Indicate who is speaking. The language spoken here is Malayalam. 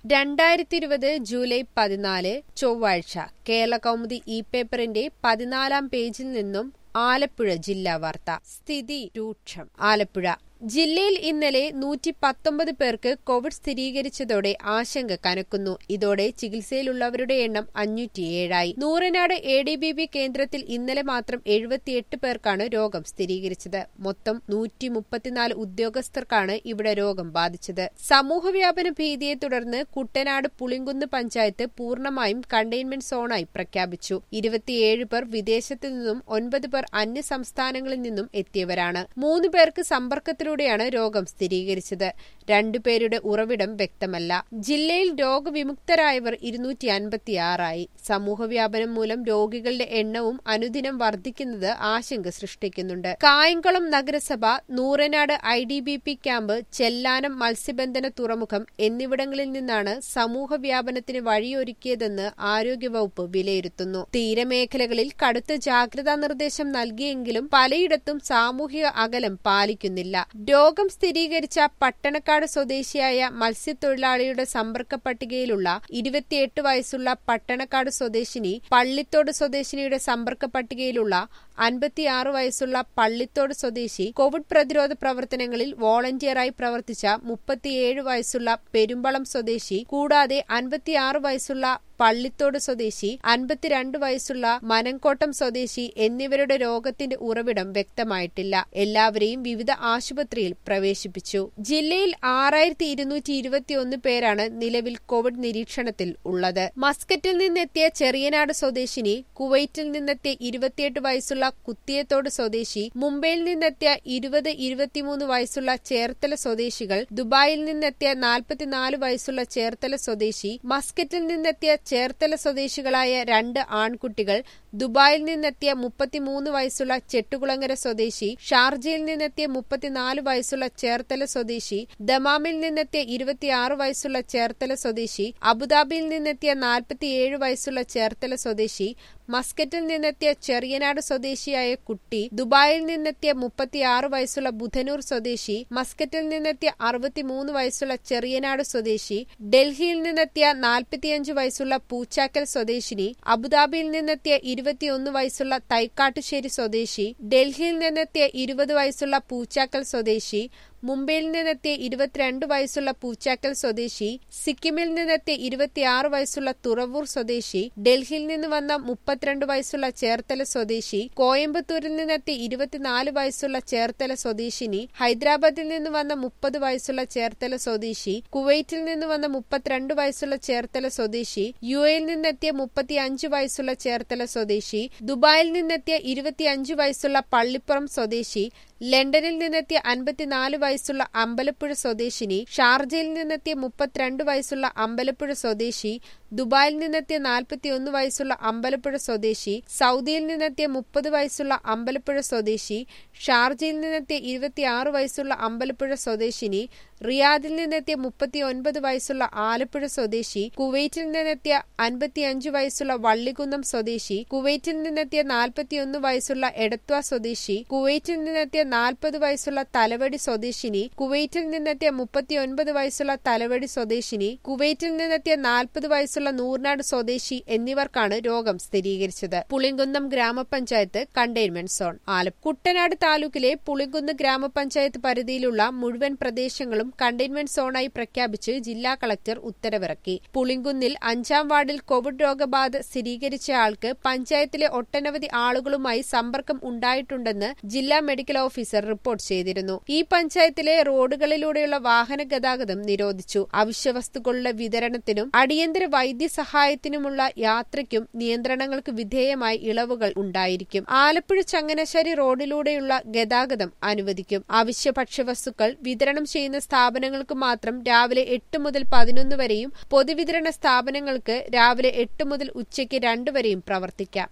Speaker 1: രണ്ടായിരത്തി ഇരുപത് ജൂലൈ പതിനാല് ചൊവ്വാഴ്ച കേരള കൗമുദി ഇ പേപ്പറിന്റെ പതിനാലാം പേജിൽ നിന്നും ആലപ്പുഴ ജില്ലാ വാർത്ത സ്ഥിതി രൂക്ഷം ആലപ്പുഴ ജില്ലയിൽ ഇന്നലെ നൂറ്റി പത്തൊമ്പത് പേർക്ക് കോവിഡ് സ്ഥിരീകരിച്ചതോടെ ആശങ്ക കനക്കുന്നു ഇതോടെ ചികിത്സയിലുള്ളവരുടെ എണ്ണം അഞ്ഞൂറ്റിയേഴായി Noornad A D B B കേന്ദ്രത്തിൽ ഇന്നലെ മാത്രം എഴുപത്തിയെട്ട് പേർക്കാണ് രോഗം സ്ഥിരീകരിച്ചത് മൊത്തം നൂറ്റി മുപ്പത്തിനാല് ഉദ്യോഗസ്ഥർക്കാണ് ഇവിടെ രോഗം ബാധിച്ചത് സമൂഹവ്യാപന ഭീതിയെ തുടർന്ന് കുട്ടനാട് പുളിങ്കുന്ന് പഞ്ചായത്ത് പൂർണ്ണമായും കണ്ടെയ്ൻമെന്റ് സോണായി പ്രഖ്യാപിച്ചു ഇരുപത്തിയേഴ് പേർ വിദേശത്തു നിന്നും ഒൻപത് പേർ അന്യ സംസ്ഥാനങ്ങളിൽ നിന്നും എത്തിയവരാണ് മൂന്ന് പേർക്ക് സമ്പർക്കത്തിലൂടെയാണ് രോഗം സ്ഥിരീകരിച്ചത് രണ്ടുപേരുടെ ഉറവിടം വ്യക്തമല്ല ജില്ലയിൽ രോഗവിമുക്തരായവർ ഇരുന്നൂറ്റി അൻപത്തിയാറായി സമൂഹവ്യാപനം മൂലം രോഗികളുടെ എണ്ണവും അനുദിനം വർദ്ധിക്കുന്നത് ആശങ്ക സൃഷ്ടിക്കുന്നുണ്ട് കായംകുളം നഗരസഭ Noornad I D B P camp Chellanam മത്സ്യബന്ധന തുറമുഖം എന്നിവിടങ്ങളിൽ നിന്നാണ് സമൂഹവ്യാപനത്തിന് വഴിയൊരുക്കിയതെന്ന് ആരോഗ്യവകുപ്പ് വിലയിരുത്തുന്നു തീരമേഖലകളിൽ കടുത്ത ജാഗ്രതാ നിർദ്ദേശം നൽകിയെങ്കിലും പലയിടത്തും സാമൂഹിക അകലം പാലിക്കുന്നില്ല രോഗം സ്ഥിരീകരിച്ച പട്ടണക്കാട് സ്വദേശിയായ മത്സ്യത്തൊഴിലാളിയുടെ സമ്പർക്ക പട്ടികയിലുള്ള ഇരുപത്തിയെട്ട് വയസ്സുള്ള പട്ടണക്കാട് സ്വദേശിനി പള്ളിത്തോട് സ്വദേശിനിയുടെ സമ്പർക്ക പട്ടികയിലുള്ള അൻപത്തിയാറ് വയസ്സുള്ള പള്ളിത്തോട് സ്വദേശി കോവിഡ് പ്രതിരോധ പ്രവർത്തനങ്ങളിൽ വോളണ്ടിയറായി പ്രവർത്തിച്ച മുപ്പത്തിയേഴ് വയസ്സുള്ള പെരുമ്പളം സ്വദേശി കൂടാതെ അൻപത്തിയാറ് വയസ്സുള്ള പള്ളിത്തോട് സ്വദേശി അൻപത്തിരണ്ട് വയസ്സുള്ള മനംകോട്ടം സ്വദേശി എന്നിവരുടെ രോഗത്തിന്റെ ഉറവിടം വ്യക്തമായിട്ടില്ല എല്ലാവരെയും വിവിധ ആശുപത്രിയിൽ പ്രവേശിപ്പിച്ചു ജില്ലയിൽ ആറായിരത്തി ഇരുന്നൂറ്റി ഇരുപത്തിയൊന്ന് പേരാണ് നിലവിൽ കോവിഡ് നിരീക്ഷണത്തിൽ ഉള്ളത് മസ്കറ്റിൽ നിന്നെത്തിയ ചെറിയനാട് സ്വദേശിനി കുവൈറ്റിൽ നിന്നെത്തിയ ഇരുപത്തിയെട്ട് വയസ്സുള്ള കുത്തിയത്തോട് സ്വദേശി മുംബൈയിൽ നിന്നെത്തിയ ഇരുപത് ഇരുപത്തിമൂന്ന് വയസ്സുള്ള ചേർത്തല സ്വദേശികൾ ദുബായിൽ നിന്നെത്തിയ നാൽപ്പത്തിനാല് വയസ്സുള്ള ചേർത്തല സ്വദേശി മസ്കറ്റിൽ നിന്നെത്തിയ ചേർത്തല സ്വദേശികളായ രണ്ട് ആൺകുട്ടികൾ ദുബായിൽ നിന്നെത്തിയ മുപ്പത്തിമൂന്ന് വയസ്സുള്ള ചെട്ടുകുളങ്ങര സ്വദേശി ഷാർജയിൽ നിന്നെത്തിയ മുപ്പത്തിനാല് വയസ്സുള്ള ചേർത്തല സ്വദേശി ദമാമിൽ നിന്നെത്തിയ ഇരുപത്തിയാറ് വയസ്സുള്ള ചേർത്തല സ്വദേശി അബുദാബിയിൽ നിന്നെത്തിയ നാൽപ്പത്തിയേഴ് വയസ്സുള്ള ചേർത്തല സ്വദേശി മസ്കറ്റിൽ നിന്നെത്തിയ ചെറിയനാട് സ്വദേശിയായ കുട്ടി ദുബായിൽ നിന്നെത്തിയ മുപ്പത്തിയാറ് വയസ്സുള്ള ബുധനൂർ സ്വദേശി മസ്കറ്റിൽ നിന്നെത്തിയ അറുപത്തിമൂന്ന് വയസ്സുള്ള ചെറിയനാട് സ്വദേശി ഡൽഹിയിൽ നിന്നെത്തിയ നാൽപ്പത്തിയഞ്ച് വയസ്സുള്ള പൂച്ചാക്കൽ സ്വദേശിനി അബുദാബിയിൽ നിന്നെത്തിയ ഇരുപത്തിയൊന്ന് വയസ്സുള്ള തൈക്കാട്ടുശ്ശേരി സ്വദേശി ഡൽഹിയിൽ നിന്നെത്തിയ ഇരുപത് വയസ്സുള്ള പൂച്ചാക്കൽ സ്വദേശി മുംബൈയിൽ നിന്നെത്തിയ ഇരുപത്തിരണ്ട് വയസ്സുള്ള പൂച്ചാക്കൽ സ്വദേശി സിക്കിമിൽ നിന്നെത്തിയ ഇരുപത്തിയാറ് വയസ്സുള്ള തുറവൂർ സ്വദേശി ഡൽഹിയിൽ നിന്ന് വന്ന മുപ്പത്തിരണ്ട് വയസ്സുള്ള ചേർത്തല സ്വദേശി കോയമ്പത്തൂരിൽ നിന്നെത്തിയ ഇരുപത്തിനാല് വയസ്സുള്ള ചേർത്തല സ്വദേശിനി ഹൈദരാബാദിൽ നിന്ന് വന്ന മുപ്പത് വയസ്സുള്ള ചേർത്തല സ്വദേശി കുവൈറ്റിൽ നിന്ന് വന്ന മുപ്പത്തിരണ്ട് വയസ്സുള്ള ചേർത്തല സ്വദേശി യു എയിൽ നിന്നെത്തിയ മുപ്പത്തിയഞ്ച് വയസ്സുള്ള ചേർത്തല സ്വദേശി ദുബായിൽ നിന്നെത്തിയ ഇരുപത്തിയഞ്ച് വയസ്സുള്ള പള്ളിപ്പുറം സ്വദേശി ലണ്ടനിൽ നിന്നെത്തിയ അൻപത്തിനാല് വയസ്സുള്ള അമ്പലപ്പുഴ സ്വദേശിനി ഷാർജയിൽ നിന്നെത്തിയ മുപ്പത്തിരണ്ട് വയസ്സുള്ള അമ്പലപ്പുഴ സ്വദേശി ദുബായിൽ നിന്നെത്തിയ നാൽപ്പത്തിയൊന്ന് വയസ്സുള്ള അമ്പലപ്പുഴ സ്വദേശി സൗദിയിൽ നിന്നെത്തിയ മുപ്പത് വയസ്സുള്ള അമ്പലപ്പുഴ സ്വദേശി ഷാർജയിൽ നിന്നെത്തിയ ഇരുപത്തിയാറ് വയസ്സുള്ള അമ്പലപ്പുഴ സ്വദേശിനി റിയാദിൽ നിന്നെത്തിയ മുപ്പത്തിയൊൻപത് വയസ്സുള്ള ആലപ്പുഴ സ്വദേശി കുവൈറ്റിൽ നിന്നെത്തിയ അൻപത്തിയഞ്ച് വയസ്സുള്ള വള്ളികുന്നം സ്വദേശി കുവൈറ്റിൽ നിന്നെത്തിയ നാൽപ്പത്തിയൊന്ന് വയസ്സുള്ള എടത്വ സ്വദേശി കുവൈറ്റിൽ നിന്നെത്തിയ നാൽപ്പത് വയസ്സുള്ള തലവടി സ്വദേശിനി കുവൈറ്റിൽ നിന്നെത്തിയ മുപ്പത്തിയൊൻപത് വയസ്സുള്ള തലവടി സ്വദേശിനി കുവൈറ്റിൽ നിന്നെത്തിയ നാൽപ്പത് വയസ്സുള്ള നൂർനാട് സ്വദേശി എന്നിവർക്കാണ് രോഗം സ്ഥിരീകരിച്ചത് പുളിങ്കുന്നം ഗ്രാമപഞ്ചായത്ത് കണ്ടെയ്ൻമെന്റ് സോൺ ആലപ്പുഴ കുട്ടനാട് താലൂക്കിലെ പുളിങ്കുന്ന് ഗ്രാമപഞ്ചായത്ത് പരിധിയിലുള്ള മുഴുവൻ പ്രദേശങ്ങളും കണ്ടെയ്ൻമെന്റ് സോണായി പ്രഖ്യാപിച്ച് ജില്ലാ കളക്ടർ ഉത്തരവിറക്കി പുളിങ്കുന്നിൽ അഞ്ചാം വാർഡിൽ കോവിഡ് രോഗബാധ സ്ഥിരീകരിച്ച ആൾക്ക് പഞ്ചായത്തിലെ ഒട്ടനവധി ആളുകളുമായി സമ്പർക്കം ഉണ്ടായിട്ടുണ്ടെന്ന് ജില്ലാ മെഡിക്കൽ ഓഫീസർ റിപ്പോർട്ട് ചെയ്തിരുന്നു ഈ പഞ്ചായത്തിലെ റോഡുകളിലൂടെയുള്ള വാഹന ഗതാഗതം നിരോധിച്ചു അവശ്യവസ്തുക്കളുടെ വിതരണത്തിനും അടിയന്തര വൈദ്യസഹായത്തിനുമുള്ള യാത്രയ്ക്കും നിയന്ത്രണങ്ങൾക്ക് വിധേയമായി ഇളവുകൾ ഉണ്ടായിരിക്കും ആലപ്പുഴ ചങ്ങനാശ്ശേരി റോഡിലൂടെയുള്ള ഗതാഗതം അനുവദിക്കും അവശ്യ ഭക്ഷ്യവസ്തുക്കൾ വിതരണം ചെയ്യുന്ന സ്ഥാപനങ്ങൾക്ക് മാത്രം രാവിലെ എട്ട് മുതൽ പതിനൊന്ന് വരെയും പൊതുവിതരണ സ്ഥാപനങ്ങൾക്ക് രാവിലെ എട്ട് മുതൽ ഉച്ചയ്ക്ക് രണ്ട് വരെയും പ്രവർത്തിക്കാം